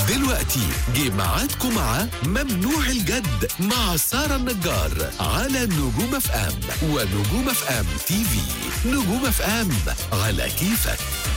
دلوقتي جه ميعادكم مع ممنوع الجد مع سارة النجار على نجوم اف ام ونجوم اف ام تي في نجوم اف ام على كيفك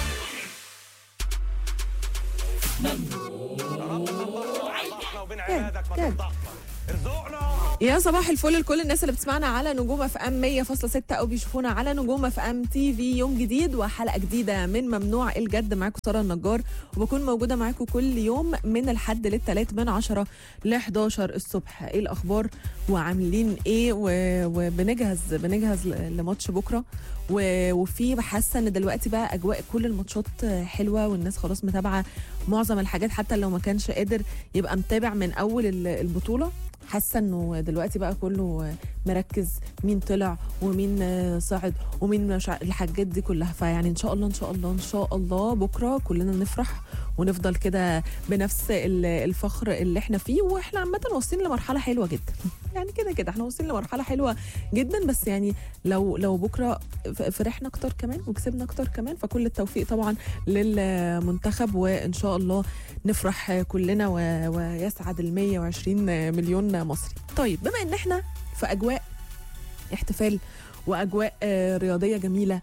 وبين عيادك ما جد. تفضحنا ارزقنا يا صباح الفل لكل الناس اللي بتسمعنا على نجوم اف ام 100.6 او بيشوفونا على نجوم اف ام تي في يوم جديد وحلقه جديده من ممنوع الجد معاكم ساره النجار وبكون موجوده معاكم كل يوم من الحد للثلاث من 10 ل 11 الصبح ايه الاخبار وعاملين ايه و- وبنجهز بنجهز ل- لماتش بكره و- وفي حاسه ان دلوقتي بقى اجواء كل الماتشات حلوه والناس خلاص متابعه معظم الحاجات حتى لو ما كانش قادر يبقى متابع من اول ال- البطوله حاسه انه دلوقتي بقى كله مركز مين طلع ومين آه، صعد ومين مش ع- الحاجات دي كلها فيعني ان شاء الله ان شاء الله ان شاء الله بكره كلنا نفرح ونفضل كده بنفس ال- الفخر اللي احنا فيه واحنا عامه واصلين لمرحله حلوه جدا يعني كده كده احنا واصلين لمرحله حلوه جدا بس يعني لو لو بكره ف- فرحنا اكتر كمان وكسبنا اكتر كمان فكل التوفيق طبعا للمنتخب وان شاء الله نفرح كلنا و- ويسعد ال 120 مليون مصري طيب بما ان احنا في اجواء احتفال واجواء آه، رياضيه جميله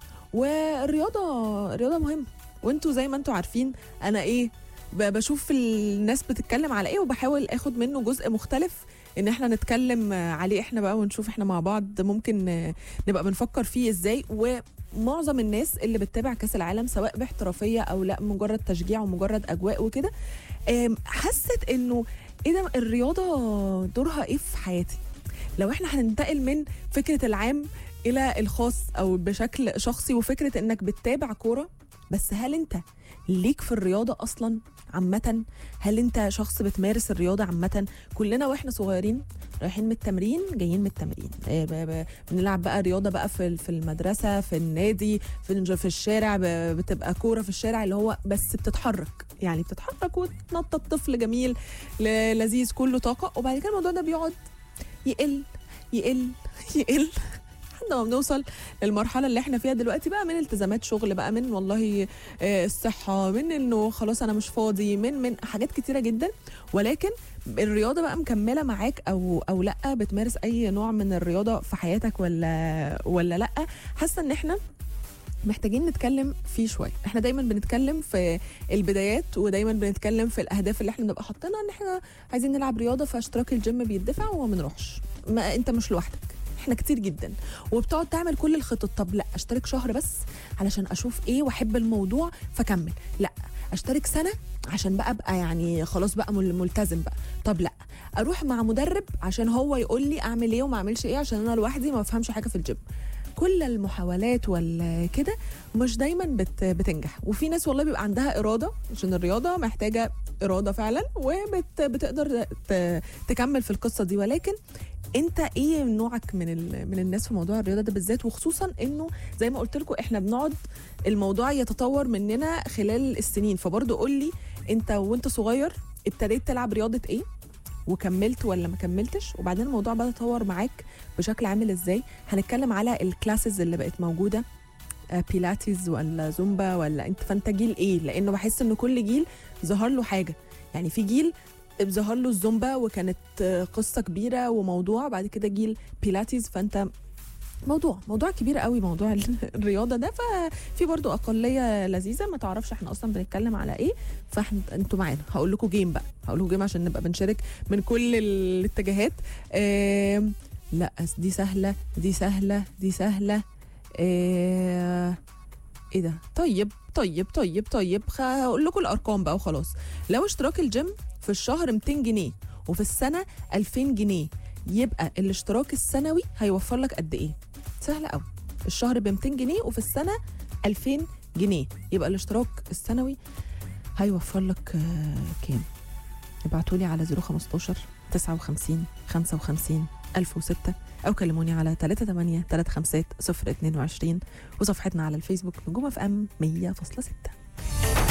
والرياضه الرياضه مهمه وانتوا زي ما انتوا عارفين انا ايه ب- بشوف الناس بتتكلم على ايه وبحاول اخد منه جزء مختلف ان احنا نتكلم آه، عليه احنا بقى ونشوف احنا مع بعض ممكن آه، نبقى بنفكر فيه ازاي ومعظم الناس اللي بتتابع كاس العالم سواء باحترافيه او لا مجرد تشجيع ومجرد اجواء وكده آم، حست انه ايه ده الرياضه دورها ايه في حياتي لو احنا هننتقل من فكره العام الى الخاص او بشكل شخصي وفكره انك بتتابع كوره بس هل انت ليك في الرياضه اصلا عامه هل انت شخص بتمارس الرياضه عامه كلنا واحنا صغيرين رايحين من التمرين جايين من التمرين آه، ب- ب- بنلعب بقى رياضه بقى في في المدرسه في النادي في في الشارع ب- بتبقى كوره في الشارع اللي هو بس بتتحرك يعني بتتحرك وتنطط طفل جميل ل- لذيذ كله طاقه وبعد كده الموضوع ده بيقعد يقل يقل يقل لحد ما بنوصل للمرحله اللي احنا فيها دلوقتي بقى من التزامات شغل بقى من والله آه، الصحه من انه خلاص انا مش فاضي من من حاجات كتيره جدا ولكن الرياضه بقى مكمله معاك او او لا بتمارس اي نوع من الرياضه في حياتك ولا ولا لا حاسه ان احنا محتاجين نتكلم فيه شويه احنا دايما بنتكلم في البدايات ودايما بنتكلم في الاهداف اللي احنا بنبقى حاطينها ان احنا عايزين نلعب رياضه فاشتراك الجيم بيدفع وما بنروحش ما انت مش لوحدك احنا كتير جدا وبتقعد تعمل كل الخطط طب لا اشترك شهر بس علشان اشوف ايه واحب الموضوع فكمل لا اشترك سنه عشان بقى ابقى يعني خلاص بقى مل- ملتزم بقى طب لا اروح مع مدرب عشان هو يقول لي اعمل ايه وما اعملش ايه عشان انا لوحدي ما بفهمش حاجه في الجيم كل المحاولات والكده مش دايما بت بتنجح وفي ناس والله بيبقى عندها اراده عشان الرياضه محتاجه اراده فعلا وبتقدر تكمل في القصه دي ولكن انت ايه نوعك من ال- من الناس في موضوع الرياضه ده بالذات وخصوصا انه زي ما قلت لكم احنا بنقعد الموضوع يتطور مننا خلال السنين فبرضه قول لي انت وانت صغير ابتديت تلعب رياضه ايه وكملت ولا ما كملتش وبعدين الموضوع بدا يتطور معاك بشكل عامل ازاي هنتكلم على الكلاسز اللي بقت موجوده آه، بيلاتيز ولا زومبا ولا انت فانت جيل ايه لانه بحس ان كل جيل ظهر له حاجه يعني في جيل ظهر له الزومبا وكانت آه، قصه كبيره وموضوع بعد كده جيل بيلاتيز فانت موضوع موضوع كبير قوي موضوع ال- الرياضه ده ففي برضو اقليه لذيذه ما تعرفش احنا اصلا بنتكلم على ايه فاحنا انتوا معانا هقول لكم جيم بقى هقول لكم جيم عشان نبقى بنشارك من كل الاتجاهات آم، لا دي سهله دي سهله دي سهله آه، ايه ده طيب طيب طيب طيب خ- هقول لكم الارقام بقى وخلاص لو اشتراك الجيم في الشهر 200 جنيه وفي السنه 2000 جنيه يبقى الاشتراك السنوي هيوفر لك قد ايه سهله قوي الشهر ب 200 جنيه وفي السنه 2000 جنيه يبقى الاشتراك السنوي هيوفر لك آه، كام ابعتوا لي على 015 59 55 1006 او كلموني على 38 35 022 وصفحتنا على الفيسبوك نجوم اف ام 100.6